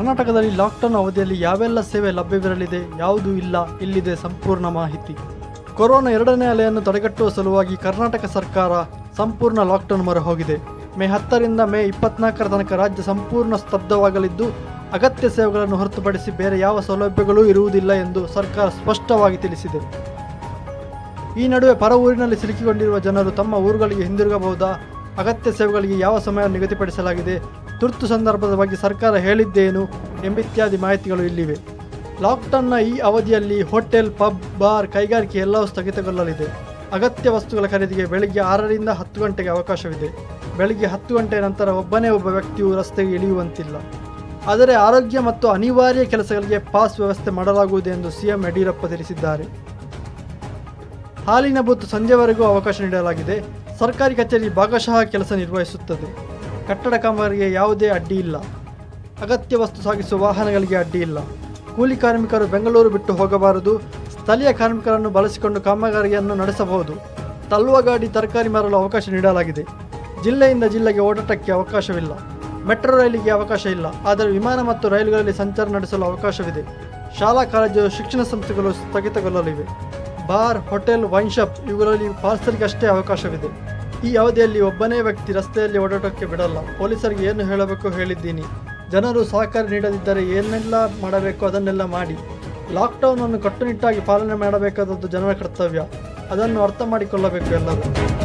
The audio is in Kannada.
ಕರ್ನಾಟಕದಲ್ಲಿ ಲಾಕ್ಡೌನ್ ಅವಧಿಯಲ್ಲಿ ಯಾವೆಲ್ಲ ಸೇವೆ ಲಭ್ಯವಿರಲಿದೆ ಯಾವುದು ಇಲ್ಲ ಇಲ್ಲಿದೆ ಸಂಪೂರ್ಣ ಮಾಹಿತಿ ಕೊರೋನಾ ಎರಡನೇ ಅಲೆಯನ್ನು ತಡೆಗಟ್ಟುವ ಸಲುವಾಗಿ ಕರ್ನಾಟಕ ಸರ್ಕಾರ ಸಂಪೂರ್ಣ ಲಾಕ್ಡೌನ್ ಮೊರೆ ಹೋಗಿದೆ ಮೇ ಹತ್ತರಿಂದ ಮೇ ಇಪ್ಪತ್ನಾಲ್ಕರ ತನಕ ರಾಜ್ಯ ಸಂಪೂರ್ಣ ಸ್ತಬ್ಧವಾಗಲಿದ್ದು ಅಗತ್ಯ ಸೇವೆಗಳನ್ನು ಹೊರತುಪಡಿಸಿ ಬೇರೆ ಯಾವ ಸೌಲಭ್ಯಗಳೂ ಇರುವುದಿಲ್ಲ ಎಂದು ಸರ್ಕಾರ ಸ್ಪಷ್ಟವಾಗಿ ತಿಳಿಸಿದೆ ಈ ನಡುವೆ ಪರ ಊರಿನಲ್ಲಿ ಸಿಲುಕಿಕೊಂಡಿರುವ ಜನರು ತಮ್ಮ ಊರುಗಳಿಗೆ ಹಿಂದಿರುಗಬಹುದಾ ಅಗತ್ಯ ಸೇವೆಗಳಿಗೆ ಯಾವ ಸಮಯ ನಿಗದಿಪಡಿಸಲಾಗಿದೆ ತುರ್ತು ಸಂದರ್ಭದ ಬಗ್ಗೆ ಸರ್ಕಾರ ಹೇಳಿದ್ದೇನು ಎಂಬಿತ್ಯಾದಿ ಮಾಹಿತಿಗಳು ಇಲ್ಲಿವೆ ಲಾಕ್ಡೌನ್ನ ಈ ಅವಧಿಯಲ್ಲಿ ಹೋಟೆಲ್ ಪಬ್ ಬಾರ್ ಕೈಗಾರಿಕೆ ಎಲ್ಲವೂ ಸ್ಥಗಿತಗೊಳ್ಳಲಿದೆ ಅಗತ್ಯ ವಸ್ತುಗಳ ಖರೀದಿಗೆ ಬೆಳಿಗ್ಗೆ ಆರರಿಂದ ಹತ್ತು ಗಂಟೆಗೆ ಅವಕಾಶವಿದೆ ಬೆಳಿಗ್ಗೆ ಹತ್ತು ಗಂಟೆ ನಂತರ ಒಬ್ಬನೇ ಒಬ್ಬ ವ್ಯಕ್ತಿಯು ರಸ್ತೆಗೆ ಇಳಿಯುವಂತಿಲ್ಲ ಆದರೆ ಆರೋಗ್ಯ ಮತ್ತು ಅನಿವಾರ್ಯ ಕೆಲಸಗಳಿಗೆ ಪಾಸ್ ವ್ಯವಸ್ಥೆ ಮಾಡಲಾಗುವುದು ಎಂದು ಸಿಎಂ ಯಡಿಯೂರಪ್ಪ ತಿಳಿಸಿದ್ದಾರೆ ಹಾಲಿನ ಬೂತ್ ಸಂಜೆವರೆಗೂ ಅವಕಾಶ ನೀಡಲಾಗಿದೆ ಸರ್ಕಾರಿ ಕಚೇರಿ ಭಾಗಶಃ ಕೆಲಸ ನಿರ್ವಹಿಸುತ್ತದೆ ಕಟ್ಟಡ ಕಾಮಗಾರಿಗೆ ಯಾವುದೇ ಅಡ್ಡಿ ಇಲ್ಲ ಅಗತ್ಯ ವಸ್ತು ಸಾಗಿಸುವ ವಾಹನಗಳಿಗೆ ಅಡ್ಡಿ ಇಲ್ಲ ಕೂಲಿ ಕಾರ್ಮಿಕರು ಬೆಂಗಳೂರು ಬಿಟ್ಟು ಹೋಗಬಾರದು ಸ್ಥಳೀಯ ಕಾರ್ಮಿಕರನ್ನು ಬಳಸಿಕೊಂಡು ಕಾಮಗಾರಿಯನ್ನು ನಡೆಸಬಹುದು ತಳ್ಳುವ ಗಾಡಿ ತರಕಾರಿ ಮಾರಲು ಅವಕಾಶ ನೀಡಲಾಗಿದೆ ಜಿಲ್ಲೆಯಿಂದ ಜಿಲ್ಲೆಗೆ ಓಡಾಟಕ್ಕೆ ಅವಕಾಶವಿಲ್ಲ ಮೆಟ್ರೋ ರೈಲಿಗೆ ಅವಕಾಶ ಇಲ್ಲ ಆದರೆ ವಿಮಾನ ಮತ್ತು ರೈಲುಗಳಲ್ಲಿ ಸಂಚಾರ ನಡೆಸಲು ಅವಕಾಶವಿದೆ ಶಾಲಾ ಕಾಲೇಜು ಶಿಕ್ಷಣ ಸಂಸ್ಥೆಗಳು ಸ್ಥಗಿತಗೊಳ್ಳಲಿವೆ ಬಾರ್ ಹೋಟೆಲ್ ವೈನ್ ಶಾಪ್ ಇವುಗಳಲ್ಲಿ ಪಾರ್ಸಲ್ಗೆ ಅಷ್ಟೇ ಅವಕಾಶವಿದೆ ಈ ಅವಧಿಯಲ್ಲಿ ಒಬ್ಬನೇ ವ್ಯಕ್ತಿ ರಸ್ತೆಯಲ್ಲಿ ಓಡಾಟಕ್ಕೆ ಬಿಡಲ್ಲ ಪೊಲೀಸರಿಗೆ ಏನು ಹೇಳಬೇಕು ಹೇಳಿದ್ದೀನಿ ಜನರು ಸಹಕಾರ ನೀಡದಿದ್ದರೆ ಏನೆಲ್ಲ ಮಾಡಬೇಕು ಅದನ್ನೆಲ್ಲ ಮಾಡಿ ಲಾಕ್ಡೌನ್ ಅನ್ನು ಕಟ್ಟುನಿಟ್ಟಾಗಿ ಪಾಲನೆ ಮಾಡಬೇಕಾದದ್ದು ಜನರ ಕರ್ತವ್ಯ ಅದನ್ನು ಅರ್ಥ ಮಾಡಿಕೊಳ್ಳಬೇಕು ಎಲ್ಲರೂ